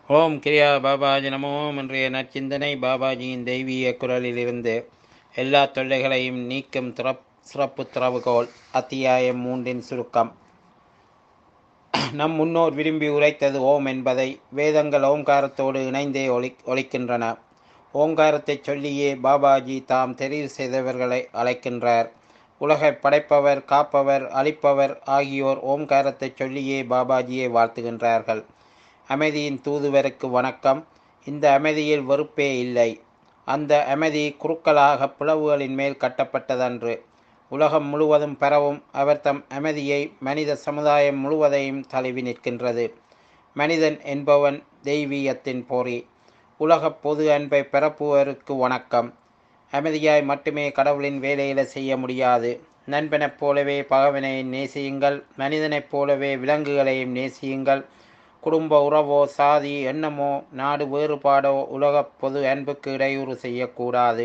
ஓம் கிரியா பாபாஜி நமோம் இன்றைய நற்சிந்தனை பாபாஜியின் தெய்வீக குரலிலிருந்து எல்லா தொல்லைகளையும் நீக்கும் திறப் சிறப்பு திறவுகோல் அத்தியாயம் மூன்றின் சுருக்கம் நம் முன்னோர் விரும்பி உரைத்தது ஓம் என்பதை வேதங்கள் ஓம்காரத்தோடு இணைந்தே ஒலி ஒலிக்கின்றன ஓம்காரத்தை சொல்லியே பாபாஜி தாம் தெரிவு செய்தவர்களை அழைக்கின்றார் உலகை படைப்பவர் காப்பவர் அழிப்பவர் ஆகியோர் ஓம்காரத்தை சொல்லியே பாபாஜியை வாழ்த்துகின்றார்கள் அமைதியின் தூதுவருக்கு வணக்கம் இந்த அமைதியில் வெறுப்பே இல்லை அந்த அமைதி குறுக்களாக பிளவுகளின் மேல் கட்டப்பட்டதன்று உலகம் முழுவதும் பரவும் அவர் தம் அமைதியை மனித சமுதாயம் முழுவதையும் தழுவி நிற்கின்றது மனிதன் என்பவன் தெய்வீகத்தின் பொறி உலகப் பொது அன்பை பரப்புவருக்கு வணக்கம் அமைதியாய் மட்டுமே கடவுளின் வேலையில செய்ய முடியாது நண்பனைப் போலவே பகவனை நேசியுங்கள் மனிதனைப் போலவே விலங்குகளையும் நேசியுங்கள் குடும்ப உறவோ சாதி எண்ணமோ நாடு வேறுபாடோ உலகப் பொது அன்புக்கு இடையூறு செய்யக்கூடாது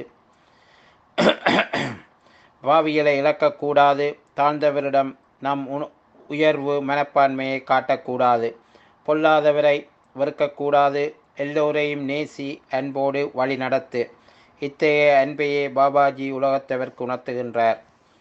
பாவியலை இழக்கக்கூடாது தாழ்ந்தவரிடம் நம் உண உயர்வு மனப்பான்மையை காட்டக்கூடாது பொல்லாதவரை வெறுக்கக்கூடாது எல்லோரையும் நேசி அன்போடு வழி நடத்து இத்தகைய அன்பையே பாபாஜி உலகத்தவர்க்கு உணர்த்துகின்றார்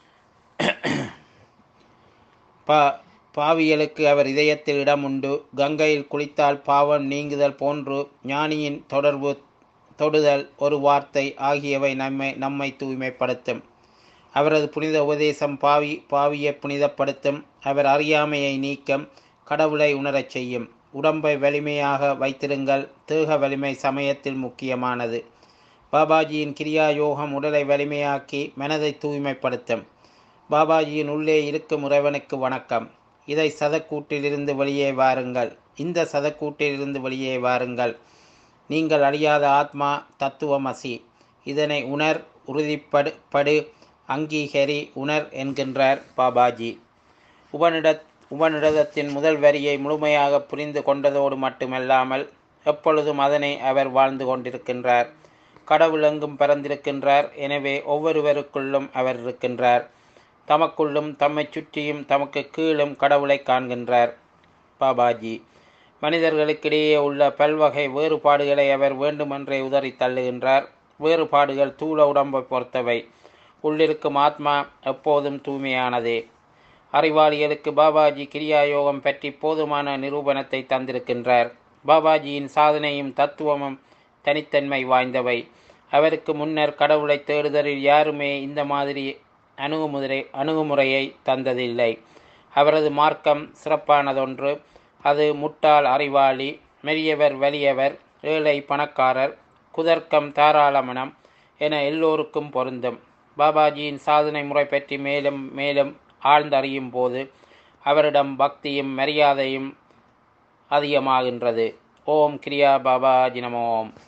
பா பாவியலுக்கு அவர் இதயத்தில் இடம் உண்டு கங்கையில் குளித்தால் பாவம் நீங்குதல் போன்று ஞானியின் தொடர்பு தொடுதல் ஒரு வார்த்தை ஆகியவை நம்மை நம்மை தூய்மைப்படுத்தும் அவரது புனித உபதேசம் பாவி பாவியை புனிதப்படுத்தும் அவர் அறியாமையை நீக்கம் கடவுளை உணரச் செய்யும் உடம்பை வலிமையாக வைத்திருங்கள் தேக வலிமை சமயத்தில் முக்கியமானது பாபாஜியின் கிரியா யோகம் உடலை வலிமையாக்கி மனதை தூய்மைப்படுத்தும் பாபாஜியின் உள்ளே இருக்கும் இறைவனுக்கு வணக்கம் இதை சதக்கூட்டிலிருந்து வெளியே வாருங்கள் இந்த சதக்கூட்டிலிருந்து வெளியே வாருங்கள் நீங்கள் அறியாத ஆத்மா தத்துவமசி இதனை உணர் உறுதிப்படு படு அங்கீகரி உணர் என்கின்றார் பாபாஜி உபனிட உபநிடதத்தின் முதல் வரியை முழுமையாக புரிந்து கொண்டதோடு மட்டுமல்லாமல் எப்பொழுதும் அதனை அவர் வாழ்ந்து கொண்டிருக்கின்றார் கடவுள் எங்கும் பறந்திருக்கின்றார் எனவே ஒவ்வொருவருக்குள்ளும் அவர் இருக்கின்றார் தமக்குள்ளும் தம்மை சுற்றியும் தமக்கு கீழும் கடவுளை காண்கின்றார் பாபாஜி மனிதர்களுக்கிடையே உள்ள பல்வகை வேறுபாடுகளை அவர் வேண்டுமென்றே உதறி தள்ளுகின்றார் வேறுபாடுகள் தூள உடம்பை பொறுத்தவை உள்ளிருக்கும் ஆத்மா எப்போதும் தூய்மையானதே அறிவாளிகளுக்கு பாபாஜி கிரியா யோகம் பற்றி போதுமான நிரூபணத்தை தந்திருக்கின்றார் பாபாஜியின் சாதனையும் தத்துவமும் தனித்தன்மை வாய்ந்தவை அவருக்கு முன்னர் கடவுளை தேடுதலில் யாருமே இந்த மாதிரி அணுகுமுறை அணுகுமுறையை தந்ததில்லை அவரது மார்க்கம் சிறப்பானதொன்று அது முட்டாள் அறிவாளி மெரியவர் வலியவர் ஏழை பணக்காரர் குதர்க்கம் தாராளமனம் என எல்லோருக்கும் பொருந்தும் பாபாஜியின் சாதனை முறை பற்றி மேலும் மேலும் ஆழ்ந்தறியும் போது அவரிடம் பக்தியும் மரியாதையும் அதிகமாகின்றது ஓம் கிரியா பாபாஜி நமோம்